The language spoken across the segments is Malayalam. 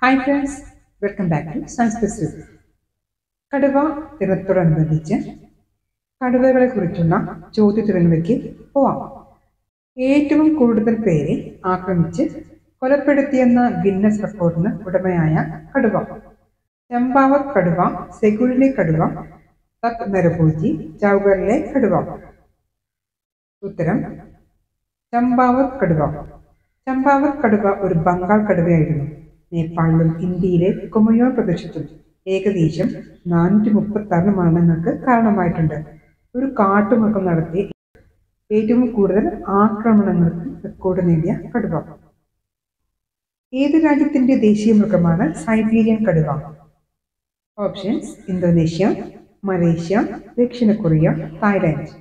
hi friends welcome back to science festival കടുവ ദിനത്തോടനുബന്ധിച്ച് കടുവകളെ കുറിച്ചുള്ള ചോദ്യോത്തരങ്ങളിലേക്ക് പോവാം ഏറ്റവും കൂടുതൽ പേരെ ആക്രമിച്ച് കൊലപ്പെടുത്തിയെന്ന ഗിന്നസ് റെക്കോർഡിന് ഉടമയായ കടുവ ചമ്പാവത് കടുവ സെഗുലിലെ കടുവ തക് നരഭോജി ചൗഗറിലെ കടുവ ഉത്തരം ചമ്പാവത് കടുവ ചമ്പാവത് കടുവ ഒരു ബംഗാൾ കടുവയായിരുന്നു നേപ്പാളിലും ഇന്ത്യയിലെ കുമയോ പ്രദേശത്തും ഏകദേശം നാനൂറ്റി മുപ്പത്തി ആറ് മരണങ്ങൾക്ക് കാരണമായിട്ടുണ്ട് ഒരു കാട്ടുമൃഗം നടത്തി ഏറ്റവും കൂടുതൽ ആക്രമണങ്ങൾക്ക് റെക്കോർഡ് നേടിയ കടുവ ഏത് രാജ്യത്തിന്റെ ദേശീയ മൃഗമാണ് സൈബീരിയൻ കടുവ ഓപ്ഷൻസ് ഇന്തോനേഷ്യ മലേഷ്യ ദക്ഷിണ കൊറിയ തായ്ലാൻഡ്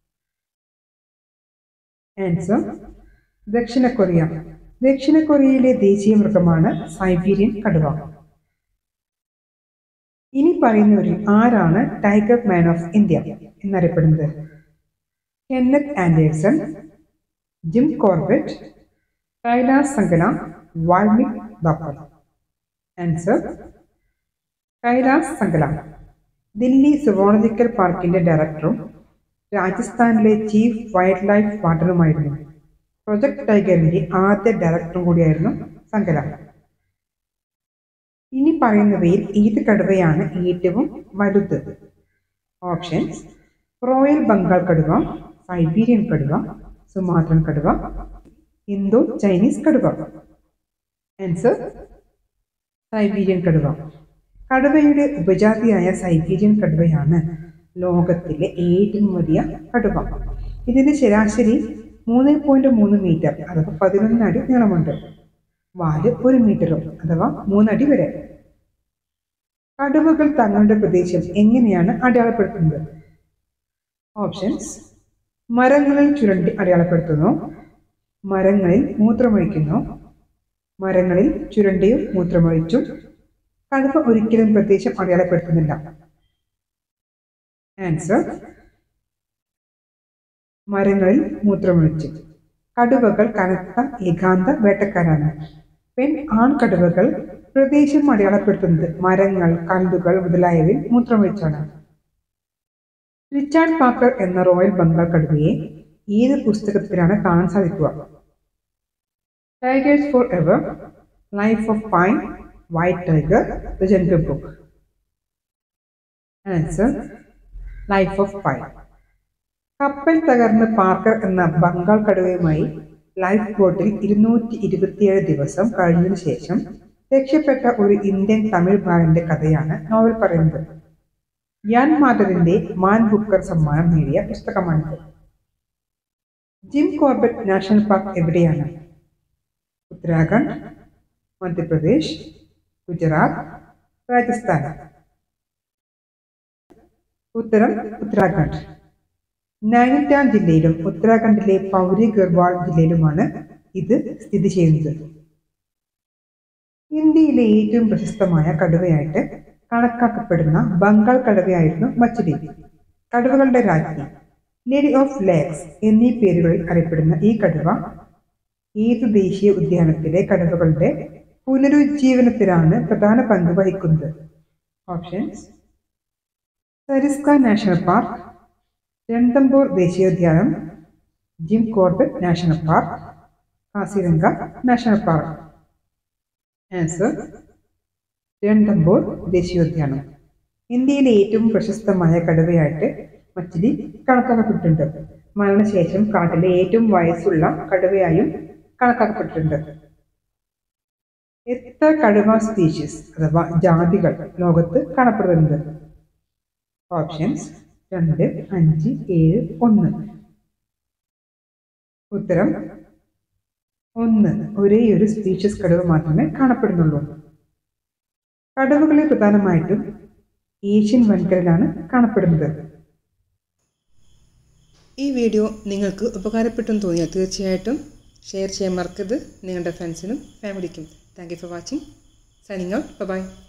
ആൻസർ ദക്ഷിണ കൊറിയ ദക്ഷിണ കൊറിയയിലെ ദേശീയ മൃഗമാണ് സൈബീരിയൻ കടുവ ഇനി പറയുന്നവരിൽ ആരാണ് ടൈഗർ മാൻ ഓഫ് ഇന്ത്യ എന്നറിയപ്പെടുന്നത് Kenneth Anderson Jim Corbett Kailash Sankhala Valmik Thapar answer Kailash Sankhala Delhi zoological പാർക്കിന്റെ ഡയറക്ടറും രാജസ്ഥാനിലെ ചീഫ് വൈൽഡ് ലൈഫ് വാർഡനുമായിരുന്നു പ്രൊജക്ട് ടൈഗറിന്റെ ആദ്യ ഡയറക്ടറും കൂടിയായിരുന്നു സങ്കല ഇനി പറയുന്നവയിൽ ഏത് കടുവയാണ് ഏറ്റവും വലുത് ഓപ്ഷൻസ് റോയൽ ബംഗാൾ കടുവ സൈബീരിയൻ കടുവ സുമാത്രൻ കടുവ ഇന്തോ ചൈനീസ് കടുവ ആൻസർ സൈബീരിയൻ കടുവ കടുവയുടെ ഉപജാതിയായ സൈബീരിയൻ കടുവയാണ് ലോകത്തിലെ ഏറ്റവും വലിയ കടുവ ഇതിന് ശരാശരി മൂന്ന് പോയിന്റ് മൂന്ന് മീറ്റർ അഥവാ പതിനൊന്ന് അടി നീളമുണ്ട് വാല് ഒരു മീറ്ററും അഥവാ മൂന്നടി വരെ കടുവകൾ തങ്ങളുടെ പ്രദേശം എങ്ങനെയാണ് അടയാളപ്പെടുത്തുന്നത് ഓപ്ഷൻസ് മരങ്ങളിൽ ചുരണ്ടി അടയാളപ്പെടുത്തുന്നു മരങ്ങളിൽ മൂത്രമൊഴിക്കുന്നു മരങ്ങളിൽ ചുരണ്ടിയും മൂത്രമൊഴിച്ചും കടുവ ഒരിക്കലും പ്രദേശം അടയാളപ്പെടുത്തുന്നില്ല ആൻസർ മരങ്ങളിൽ മൂത്രമൊഴിച്ച് കടുവകൾ കനത്ത ഏകാന്ത വേട്ടക്കാരാണ് പെൺ ആൺകടുവകൾ പ്രദേശം അടയാളപ്പെടുത്തുന്നത് മരങ്ങൾ കല്ലുകൾ മുതലായവയിൽ മൂത്രമൊഴിച്ചാണ് റിച്ചാർഡ് പാക്കർ എന്ന റോയൽ ബംഗാൾ കടുവയെ ഏത് പുസ്തകത്തിലാണ് കാണാൻ സാധിക്കുക tigers forever life of pine white tiger the jungle book answer life of pine കപ്പൽ തകർന്ന് പാർക്കർ എന്ന ബംഗാൾ കടുവയുമായി ലൈഫ് ബോട്ടിൽ ഇരുന്നൂറ്റി ഇരുപത്തിയേഴ് ദിവസം കഴിഞ്ഞതിനു ശേഷം രക്ഷപ്പെട്ട ഒരു ഇന്ത്യൻ തമിഴ് ബാലന്റെ കഥയാണ് നോവൽ പറയുന്നത് യാൻ മാധവിന്റെ മാൻ ബുക്കർ സമ്മാനം നേടിയ പുസ്തകമാണിത് ജിം കോർബറ്റ് നാഷണൽ പാർക്ക് എവിടെയാണ് ഉത്തരാഖണ്ഡ് മധ്യപ്രദേശ് ഗുജറാത്ത് രാജസ്ഥാൻ ഉത്തരം ഉത്തരാഖണ്ഡ് നൈനിറ്റാൽ ജില്ലയിലും ഉത്തരാഖണ്ഡിലെ പൗരി ഗർവാൾ ജില്ലയിലുമാണ് ഇത് സ്ഥിതി ചെയ്യുന്നത് ഇന്ത്യയിലെ ഏറ്റവും പ്രശസ്തമായ കടുവയായിട്ട് കണക്കാക്കപ്പെടുന്ന ബംഗാൾ കടുവയായിരുന്നു മച്ചിലി കടുവകളുടെ രാജ്ഞി ലേഡി ഓഫ് ലേക്സ് എന്നീ പേരുകളിൽ അറിയപ്പെടുന്ന ഈ കടുവ ഏത് ദേശീയ ഉദ്യാനത്തിലെ കടുവകളുടെ പുനരുജ്ജീവനത്തിലാണ് പ്രധാന പങ്ക് വഹിക്കുന്നത് options Sariska national park Ranthambore ദേശീയോദ്യാനം Jim Corbett national park Kaziranga national park answer Ranthambore ദേശീയോദ്യാനം ഇന്ത്യയിലെ ഏറ്റവും പ്രശസ്തമായ കടുവയായിട്ട് മച്ചിലി കണക്കാക്കപ്പെട്ടിട്ടുണ്ട് മരണശേഷം കാട്ടിലെ ഏറ്റവും വയസ്സുള്ള കടുവയായും കണക്കാക്കപ്പെട്ടിട്ടുണ്ട് എത്ര കടുവ സ്പീഷീസ് അഥവാ ജാതികൾ ലോകത്ത് കാണപ്പെടുന്നുണ്ട് ഓപ്ഷൻസ് രണ്ട് അഞ്ച് ഏഴ് ഒന്ന് ഉത്തരം ഒന്ന് ഒരേ ഒരു സ്പീഷ്യസ് കടുവ മാത്രമേ കാണപ്പെടുന്നുള്ളൂ കടുവകളെ പ്രധാനമായിട്ടും ഏഷ്യൻ വൻകരയിലാണ് കാണപ്പെടുന്നത് ഈ വീഡിയോ നിങ്ങൾക്ക് ഉപകാരപ്പെട്ടെന്ന് തോന്നിയാൽ തീർച്ചയായിട്ടും ഷെയർ ചെയ്യാൻ മറക്കരുത് നിങ്ങളുടെ ഫ്രണ്ട്സിനും ഫാമിലിക്കും thank you for watching signing out by